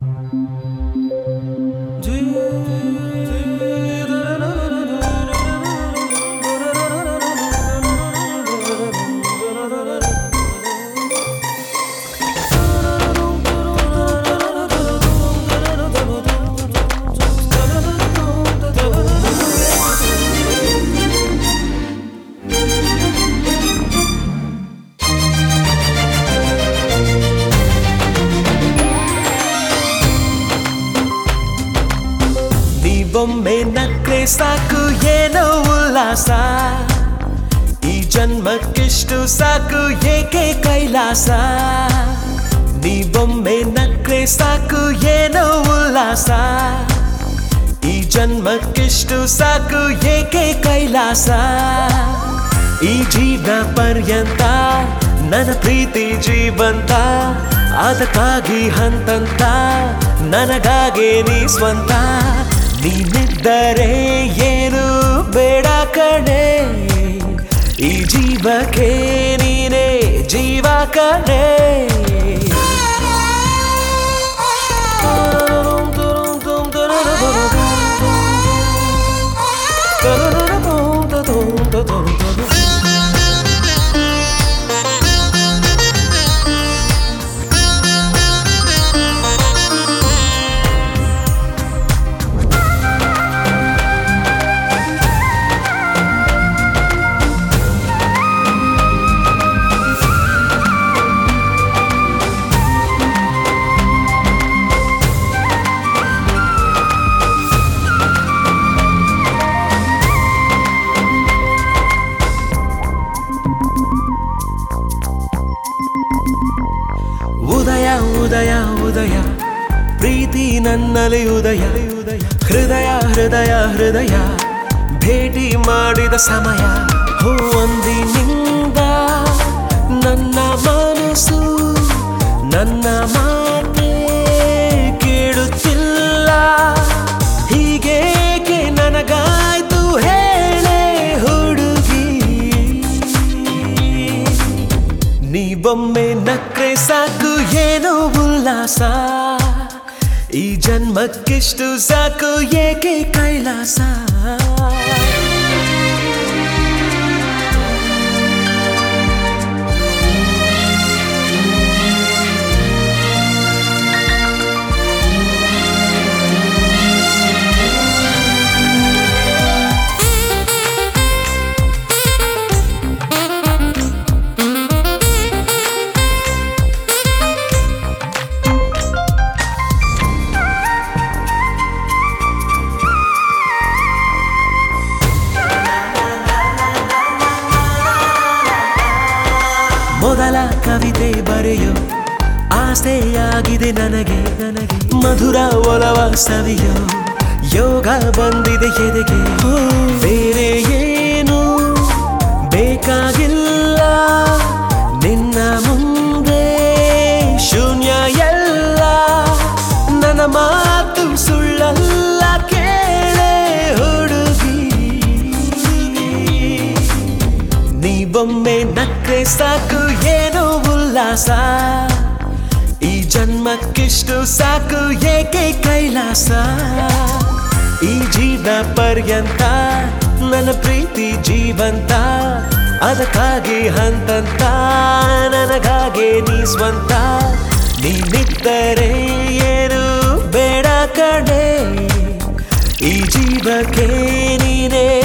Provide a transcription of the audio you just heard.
ನೀವೊಮ್ಮೆ ನಕ್ರೆ ಸಾಕು ಏನೋ ಉಲ್ಲಾಸ ಈ ಜನ್ಮಕ್ಕಿಷ್ಟು ಸಾಕು ಏಕೆ ಕೈಲಾಸ ನೀವೊಮ್ಮೆ ನಕ್ರೆ ಸಾಕು ಏನೋ ಉಲ್ಲಾಸ ಈ ಜನ್ಮಕ್ಕಿಷ್ಟು ಸಾಕು ಏಕೆ ಕೈಲಾಸ ಈ ಜೀವನ ಪರ್ಯಂತ ನನ್ನ ಪ್ರೀತಿ ಜೀವಂತ ಅದಕ್ಕಾಗಿ ಹಂತಂತ ನನಗಾಗೆ ನೀ ಸ್ವಂತ ನೀನಿದ್ದರೆ ಏನು ಬೇಡ ಕಣೆ ಈ ಜೀವಕ್ಕೆ ನೀನೇ ಜೀವ ಕಣೆ ಉದಯ ಉದಯ ಉದಯ ಪ್ರೀತಿ ನನ್ನಲ್ಲಿ ಉದಯ ಉದಯ ಹೃದಯ ಹೃದಯ ಹೃದಯ ಭೇಟಿ ಮಾಡಿದ ಸಮಯ ಹೋ ಒಂದಿನಿಂದ ನನ್ನ ಮನಸ್ಸು ನನ್ನ ಮಾತೆ ಕೇಳುತ್ತಿಲ್ಲ ಹೀಗೇಕೆ ನನಗಾಯ್ತು ಹೇಳೆ ಹುಡುಗಿ ನೀವೊಮ್ಮೆ ನಕ್ರೆ ಸಾಕು ಏನೋ ಉಲ್ಲಾಸ ಈ ಜನ್ಮಕ್ಕಿಷ್ಟು ಸಾಕು ಏಕೆ ಕೈಲಾಸ ಮೊದಲ ಕವಿತೆ ಬರೆಯೋ ಆಸೆಯಾಗಿದೆ ನನಗೆ ನನಗೆ ಮಧುರ ಒಲವ ಸವಿಯೋ ಯೋಗ ಬಂದಿದೆ ಎದೆಗೆ ಹೋ, ಬೇರೆ ಏನು ಬೇಕಾಗಿಲ್ಲ ನಿನ್ನ ಮುಂದೆ ಶೂನ್ಯ ಎಲ್ಲ ನನ್ನ ಮಾತು ಸುಳ್ಳಲ್ಲ ಕೇಳೆ ಹುಡುಗಿ ನೀವೊಮ್ಮೆ ನಕ್ರೆ ಸಾಕು ಏನೋ ಉಲ್ಲಾಸ ಈ ಜನ್ಮಕ್ಕಿಷ್ಟು ಸಾಕು ಏಕೆ ಕೈಲಾಸ ಈ ಜೀವನ ಪರ್ಯಂತ ನನ್ನ ಪ್ರೀತಿ ಜೀವಂತ ಅದಕ್ಕಾಗಿ ಹಂತಂತ ನನಗಾಗೆ ನೀ ಸ್ವಂತ ನೀನಿದ್ದರೆ ಏನು ಬೇಡ ಕಣೆ ಈ ಜೀವಕ್ಕೆ ನೀನೇ